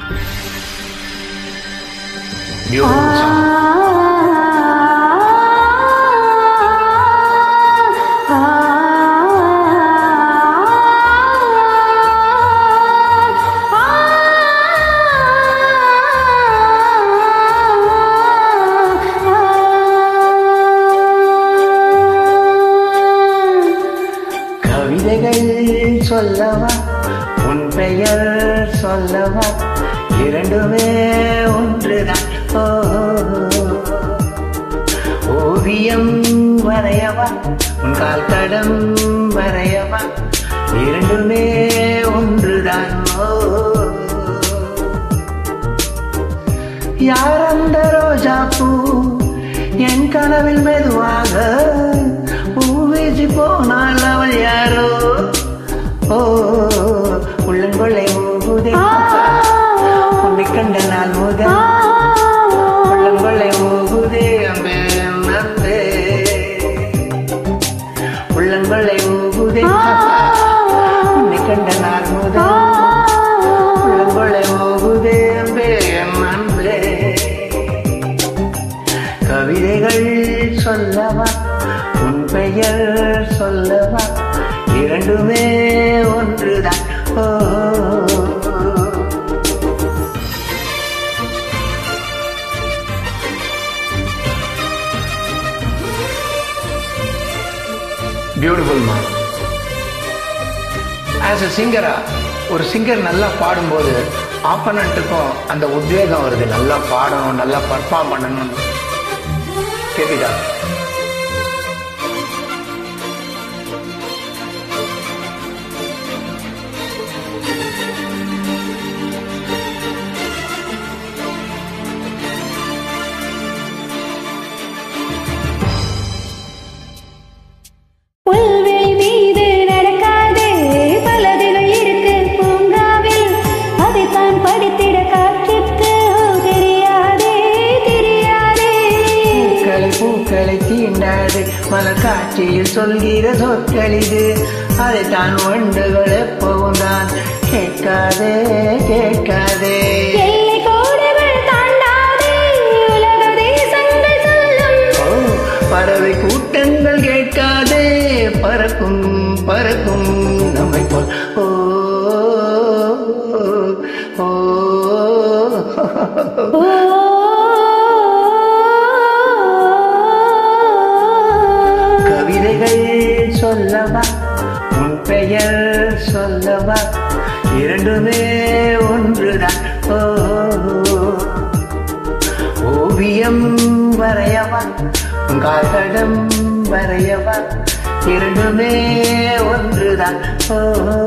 Beautiful song. கவிதைகள் சொல்லவா உன் பெயர் சொல்லவா இரண்டுமே ஒன்றுதான் ஓ ஓவியம் வரையவா உன் கால் தடம் வரையவா இரண்டுமே ஒன்றுதான் ஓ யார் அந்த ரோஜா பூ என் கனவில் மெதுவாக பூவீசி போனால் அவள் யாரோ ஓ உள்ளங்கொள்ளை ஊகுதே உன்னை கண்ட நாள் முதல் உள்ளங்கொள்ளை ஊகுதே அம்பே அம்பே உள்ளங்கொள்ளை ஊகுதே உன்னை கண்ட நாள் முதல் உள்ளங்கொள்ளை ஊகுதே அம்பே அம்பே கவிதைகள் சொல்லவா உன் பெயர் சொல்லவா இரண்டுமே ஒன்றுதான் oh beautiful ma'am as a சிங்கரா ஒரு சிங்கர் நல்லா பாடும்போது ஆப்பனண்ட்டுக்கும் அந்த உத்வேகம் வருது நல்லா பாடணும் நல்லா பர்ஃபார்ம் பண்ணணும் கேக்குதா புல்வெளி மீது நடக்காதே பலதுகள் இருக்கு பூங்காவில் அதைத்தான் படித்திட காற்றுக்கு தெரியாதே தெரியாதே பூக்களை பூக்களை தீண்டாது மலர் காட்சியில் சொல்கிற சொற்கள் இது அதைத்தான் வண்டுகள் எப்பவும் தான் கேட்காதே கேட்காதே எல்லை கோடுகள் தாண்டாதே உலக தேசங்கள் சொல்லும் ஓ, பறவை கூட்டங்கள் கேட்காதே பறக்கும் பறக்கும் நம்மை போல் ஓ ஓ, ஓ கவிதைகள் சொல்லவா உன் பெயர் சொல்லவா இரண்டுமே ஒன்றுதான் ஓ ஓவியம் வரையவா உன் கால்தடம் வரையவா இரண்டுமே ஒன்றுதான் ஓ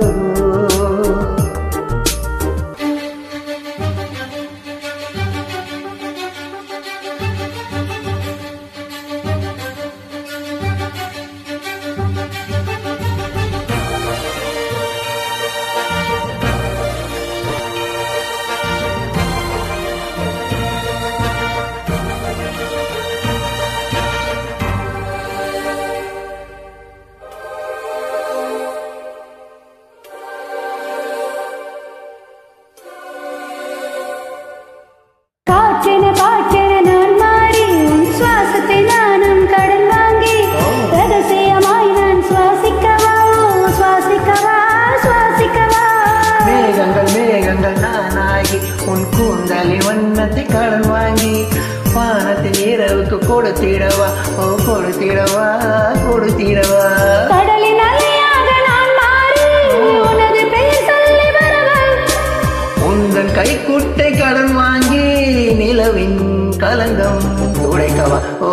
காற்றென காற்றென நான் மாறி உன் சுவாசத்தை நானும் கடன் வாங்கி ரகசியமாய் நான் சுவாசிக்கவா சுவாசிக்கவா சுவாசிக்கவா மேகங்கள் மேகங்கள் நானாகி உன் கூந்தலி வண்ணத்தை கடன் வாங்கி வானத்தில் இரவுக்கு கொடுத்திடவா ஓ கொடுத்திடவா கொடுத்திடவா கடலின் அலையாக நான் மாறி உனது பெயர் சொல்லி வரவா உந்தன் கைக்குட்டை கடன் வாங்கி நிலவின் கலங்கம் துடைக்கவா ஓ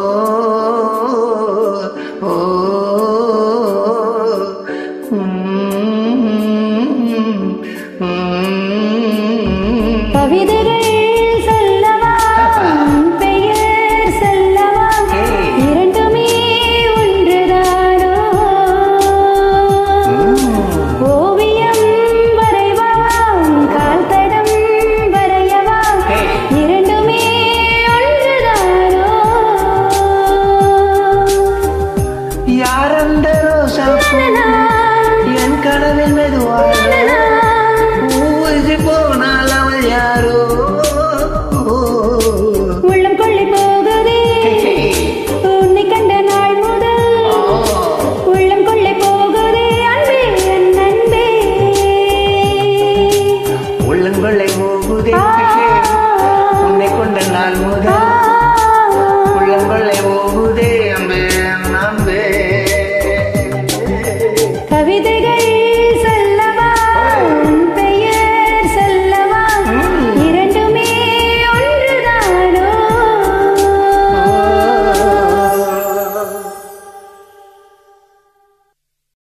ஓ உம், உம். கவிதைகள் சொல்லவா உன் பெயர் சொல்லவா Hey. இரண்டுமே ஒன்றுதானோ ஓவியம் வரைவா உன் கால் தடம் வரையவா Hey. இரண்டுமே ஒன்றுதானோ நாள் முதல்